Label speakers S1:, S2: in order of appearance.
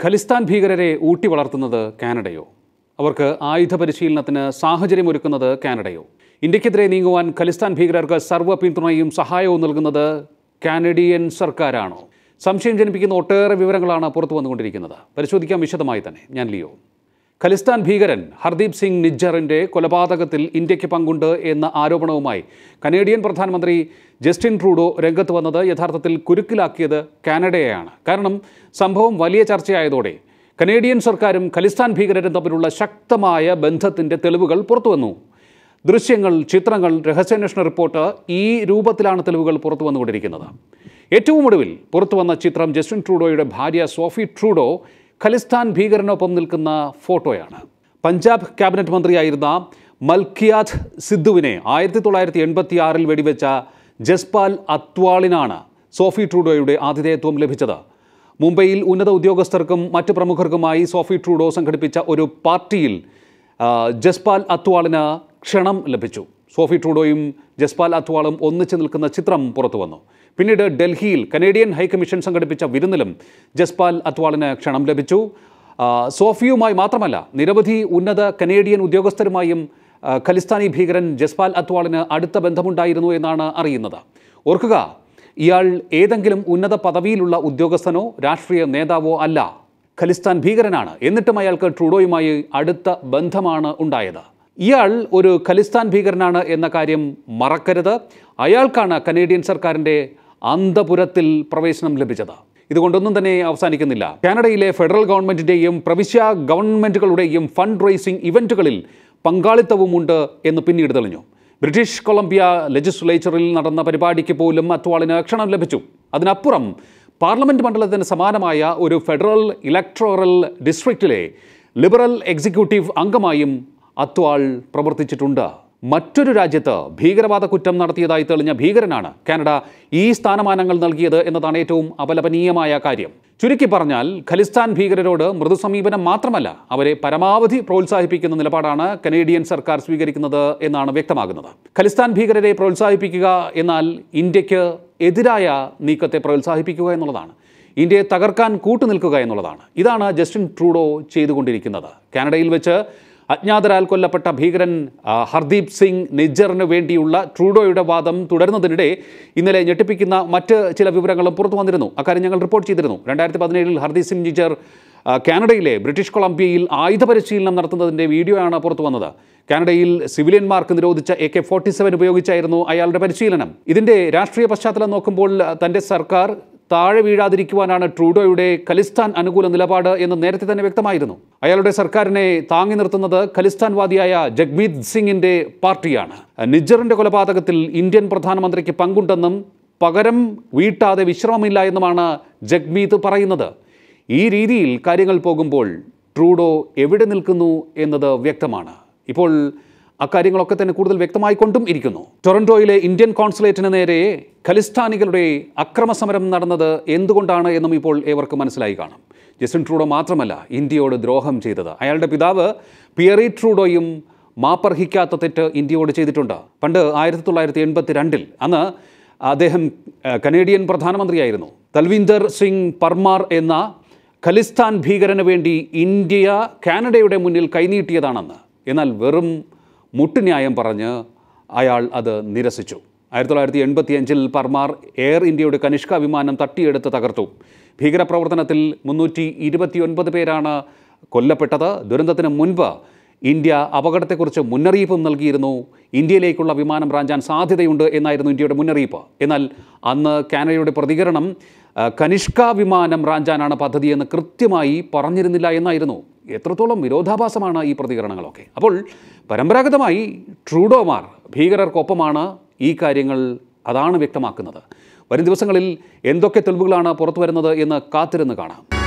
S1: ഖലിസ്ഥാൻ ഭീകരരെ ഊട്ടി വളർത്തുന്നത് കാനഡയോ അവർക്ക് ആയുധ പരിശീലനത്തിന് സാഹചര്യമൊരുക്കുന്നത് കാനഡയോ ഇന്ത്യക്കെതിരെ നീങ്ങുവാൻ ഖലിസ്ഥാൻ ഭീകരർക്ക് സർവ്വ പിന്തുണയും സഹായവും നൽകുന്നത് കാനഡിയൻ സർക്കാരാണോ സംശയം ജനിപ്പിക്കുന്ന ഒട്ടേറെ വിവരങ്ങളാണ് പുറത്തു വന്നുകൊണ്ടിരിക്കുന്നത് പരിശോധിക്കാം വിശദമായി തന്നെ ഞാൻ ലിയോ ഖലിസ്ഥാൻ ഭീകരൻ ഹർദീപ് സിംഗ് നിജ്ജറിന്റെ കൊലപാതകത്തിൽ ഇന്ത്യക്ക് പങ്കുണ്ട് എന്ന ആരോപണവുമായി കനേഡിയൻ പ്രധാനമന്ത്രി ജസ്റ്റിൻ ട്രൂഡോ രംഗത്ത് വന്നത് യഥാർത്ഥത്തിൽ കുരുക്കിലാക്കിയത് കാനഡയെയാണ് കാരണം സംഭവം വലിയ ചർച്ചയായതോടെ കനേഡിയൻ സർക്കാരും ഖലിസ്ഥാൻ ഭീകരരും തമ്മിലുള്ള ശക്തമായ ബന്ധത്തിന്റെ തെളിവുകൾ പുറത്തുവന്നു ദൃശ്യങ്ങൾ ചിത്രങ്ങൾ രഹസ്യാന്വേഷണ റിപ്പോർട്ട് ഈ രൂപത്തിലാണ് തെളിവുകൾ പുറത്തു വന്നുകൊണ്ടിരിക്കുന്നത് ഏറ്റവും ഒടുവിൽ പുറത്തു വന്ന ചിത്രം ജസ്റ്റിൻ ട്രൂഡോയുടെ ഭാര്യ സോഫി ട്രൂഡോ ഖലിസ്ഥാൻ ഭീകരനൊപ്പം നിൽക്കുന്ന ഫോട്ടോയാണ് പഞ്ചാബ് ക്യാബിനറ്റ് മന്ത്രിയായിരുന്ന മൽക്കിയാത്ത് സിദ്ധുവിനെ ആയിരത്തി തൊള്ളായിരത്തി എൺപത്തി ആറിൽ വെടിവെച്ച ജസ്പാൽ അത്വാളിനാണ് സോഫി ട്രൂഡോയുടെ ആതിഥേയത്വം ലഭിച്ചത് മുംബൈയിൽ ഉന്നത ഉദ്യോഗസ്ഥർക്കും മറ്റ് പ്രമുഖർക്കുമായി സോഫി ട്രൂഡോ സംഘടിപ്പിച്ച ഒരു പാർട്ടിയിൽ ആ, ജസ്പാൽ അത്വാളിന് ക്ഷണം ലഭിച്ചു സോഫി ട്രൂഡോയും ജസ്പാൽ അത്വാളും ഒന്നിച്ചു നിൽക്കുന്ന ചിത്രം പുറത്തു വന്നു പിന്നീട് ഡൽഹിയിൽ കനേഡിയൻ ഹൈക്കമ്മീഷൻ സംഘടിപ്പിച്ച വിരുന്നിലും ജസ്പാൽ അത്വാളിന് ക്ഷണം ലഭിച്ചു ആ, സോഫിയുമായി മാത്രമല്ല നിരവധി ഉന്നത കനേഡിയൻ ഉദ്യോഗസ്ഥരുമായും ആ, ഖലിസ്ഥാനി ഭീകരൻ ജസ്പാൽ അത്വാളിന് അടുത്ത ബന്ധമുണ്ടായിരുന്നു എന്നാണ് അറിയുന്നത് ഓർക്കുക ഇയാൾ ഏതെങ്കിലും ഉന്നത പദവിയിലുള്ള ഉദ്യോഗസ്ഥനോ രാഷ്ട്രീയ നേതാവോ അല്ല ഖലിസ്ഥാൻ ഭീകരനാണ് എന്നിട്ടും അയാൾക്ക് ട്രൂഡോയുമായി അടുത്ത ബന്ധമാണ് ഉണ്ടായത് ഇയാൾ ഒരു ഖലിസ്ഥാൻ ഭീകരനാണ് എന്ന കാര്യം മറക്കരുത് അയാൾക്കാണ് കനേഡിയൻ സർക്കാരിൻ്റെ അന്തപുരത്തിൽ പ്രവേശനം ലഭിച്ചത് ഇതുകൊണ്ടൊന്നും തന്നെ അവസാനിക്കുന്നില്ല കാനഡയിലെ ഫെഡറൽ ഗവൺമെന്റിന്റെയും പ്രവിശ്യ ഗവൺമെന്റുകളുടെയും ഫണ്ട് റേസിംഗ് ഇവന്റുകളിൽ പങ്കാളിത്തവുമുണ്ട് എന്ന് പിന്നീട് തെളിഞ്ഞു ബ്രിട്ടീഷ് കൊളംബിയ ലെജിസ്ലേച്ചറിൽ നടന്ന പരിപാടിക്ക് പോലും അത്വാളിന് ക്ഷണം ലഭിച്ചു അതിനപ്പുറം പാർലമെന്റ് മണ്ഡലത്തിന് സമാനമായ ഒരു ഫെഡറൽ ഇലക്ട്രോറൽ ഡിസ്ട്രിക്റ്റിലെ ലിബറൽ എക്സിക്യൂട്ടീവ് അംഗമായും അത്വാൾ പ്രവർത്തിച്ചിട്ടുണ്ട് മറ്റൊരു രാജ്യത്ത് ഭീകരവാദ കുറ്റം നടത്തിയതായി തെളിഞ്ഞ ഭീകരനാണ് കാനഡ ഈ സ്ഥാനമാനങ്ങൾ നൽകിയത് എന്നതാണ് ഏറ്റവും അപലപനീയമായ കാര്യം ചുരുക്കി പറഞ്ഞാൽ ഖലിസ്ഥാൻ ഭീകരരോട് മൃദു സമീപനം മാത്രമല്ല അവരെ പരമാവധി പ്രോത്സാഹിപ്പിക്കുന്ന നിലപാടാണ് കനേഡിയൻ സർക്കാർ സ്വീകരിക്കുന്നത് എന്നാണ് വ്യക്തമാകുന്നത് ഖലിസ്ഥാൻ ഭീകരരെ പ്രോത്സാഹിപ്പിക്കുക എന്നാൽ ഇന്ത്യക്ക് എതിരായ നീക്കത്തെ പ്രോത്സാഹിപ്പിക്കുക എന്നുള്ളതാണ് ഇന്ത്യയെ തകർക്കാൻ കൂട്ടുനിൽക്കുക എന്നുള്ളതാണ് ഇതാണ് ജസ്റ്റിൻ ട്രൂഡോ ചെയ്തുകൊണ്ടിരിക്കുന്നത് കാനഡയിൽ വെച്ച് അജ്ഞാതരാൽ കൊല്ലപ്പെട്ട ഭീകരൻ ആ, ഹർദീപ് സിംഗ് നിജ്ജറിന് വേണ്ടിയുള്ള ട്രൂഡോയുടെ വാദം തുടരുന്നതിനിടെ ഇന്നലെ ഞെട്ടിപ്പിക്കുന്ന മറ്റ് ചില വിവരങ്ങളും പുറത്തു വന്നിരുന്നു അക്കാര്യം ഞങ്ങൾ റിപ്പോർട്ട് ചെയ്തിരുന്നു രണ്ടായിരത്തി പതിനേഴിൽ ഹർദീപ് സിംഗ് നിജ്ജർ ആ, കാനഡയിലെ ബ്രിട്ടീഷ് കൊളംബിയയിൽ ആയുധ പരിശീലനം നടത്തുന്നതിൻ്റെ വീഡിയോയാണ് പുറത്തു വന്നത് കാനഡയിൽ സിവിലിയന്മാർക്ക് നിരോധിച്ച എ കെ ഫോർട്ടി സെവൻ ഉപയോഗിച്ചായിരുന്നു അയാളുടെ പരിശീലനം ഇതിൻ്റെ രാഷ്ട്രീയ പശ്ചാത്തലം നോക്കുമ്പോൾ തൻ്റെ സർക്കാർ താഴെ വീഴാതിരിക്കുവാനാണ് ട്രൂഡോയുടെ ഖലിസ്ഥാൻ അനുകൂല നിലപാട് എന്ന് നേരത്തെ തന്നെ വ്യക്തമായിരുന്നു അയാളുടെ സർക്കാരിനെ താങ്ങി നിർത്തുന്നത് ഖലിസ്ഥാൻവാദിയായ ജഗ്മീത് സിംഗിന്റെ പാർട്ടിയാണ് നിജ്ജറിന്റെ കൊലപാതകത്തിൽ ഇന്ത്യൻ പ്രധാനമന്ത്രിക്ക് പങ്കുണ്ടെന്നും പകരം വീട്ടാതെ വിശ്രമമില്ല എന്നുമാണ് ജഗ്മീത് പറയുന്നത് ഈ രീതിയിൽ കാര്യങ്ങൾ പോകുമ്പോൾ ട്രൂഡോ എവിടെ നിൽക്കുന്നു എന്നത് വ്യക്തമാണ് ഇപ്പോൾ അക്കാര്യങ്ങളൊക്കെ തന്നെ കൂടുതൽ വ്യക്തമായിക്കൊണ്ടും ഇരിക്കുന്നു ടൊറന്റോയിലെ ഇന്ത്യൻ കോൺസുലേറ്റിന് നേരെ ഖലിസ്ഥാനികളുടെ അക്രമസമരം നടന്നത് എന്തുകൊണ്ടാണ് എന്നും ഇപ്പോൾ ഏവർക്കും മനസ്സിലായി കാണും ജസ്റ്റിൻ ട്രൂഡോ മാത്രമല്ല ഇന്ത്യയോട് ദ്രോഹം ചെയ്തത് അയാളുടെ പിതാവ് പിയറി ട്രൂഡോയും മാപ്പർഹിക്കാത്ത തെറ്റ് ഇന്ത്യയോട് ചെയ്തിട്ടുണ്ട് പണ്ട് ആയിരത്തി തൊള്ളായിരത്തി എൺപത്തി രണ്ടിൽ അന്ന് അദ്ദേഹം ആ, കനേഡിയൻ പ്രധാനമന്ത്രിയായിരുന്നു തൽവിന്ദർ സിംഗ് പർമാർ എന്ന ഖലിസ്ഥാൻ ഭീകരന് വേണ്ടി ഇന്ത്യ കാനഡയുടെ മുന്നിൽ കൈനീട്ടിയതാണെന്ന് എന്നാൽ വെറും മുട്ടുന്യായം പറഞ്ഞ് അയാൾ അത് നിരസിച്ചു ആയിരത്തി തൊള്ളായിരത്തി എൺപത്തിയഞ്ചിൽ പർമാർ എയർ ഇന്ത്യയുടെ കനിഷ്ക വിമാനം തട്ടിയെടുത്ത് തകർത്തു ഭീകരപ്രവർത്തനത്തിൽ മുന്നൂറ്റി ഇരുപത്തിയൊൻപത് പേരാണ് കൊല്ലപ്പെട്ടത് ദുരന്തത്തിന് മുൻപ് ഇന്ത്യ അപകടത്തെക്കുറിച്ച് മുന്നറിയിപ്പും നൽകിയിരുന്നു ഇന്ത്യയിലേക്കുള്ള വിമാനം റാഞ്ചാൻ സാധ്യതയുണ്ട് എന്നായിരുന്നു ഇന്ത്യയുടെ മുന്നറിയിപ്പ് എന്നാൽ അന്ന് കാനഡയുടെ പ്രതികരണം ആ, കനിഷ്ക വിമാനം റാഞ്ചാനാണ് പദ്ധതിയെന്ന് കൃത്യമായി പറഞ്ഞിരുന്നില്ല എന്നായിരുന്നു എത്രത്തോളം വിരോധാഭാസമാണ് ഈ പ്രതികരണങ്ങളൊക്കെ അപ്പോൾ പരമ്പരാഗതമായി ട്രൂഡോമാർ ഭീകരർക്കൊപ്പമാണ് ഈ കാര്യങ്ങൾ അതാണ് വ്യക്തമാക്കുന്നത് വരും ദിവസങ്ങളിൽ എന്തൊക്കെ തെളിവുകളാണ് പുറത്തു വരുന്നത് എന്ന് കാത്തിരുന്ന് കാണാം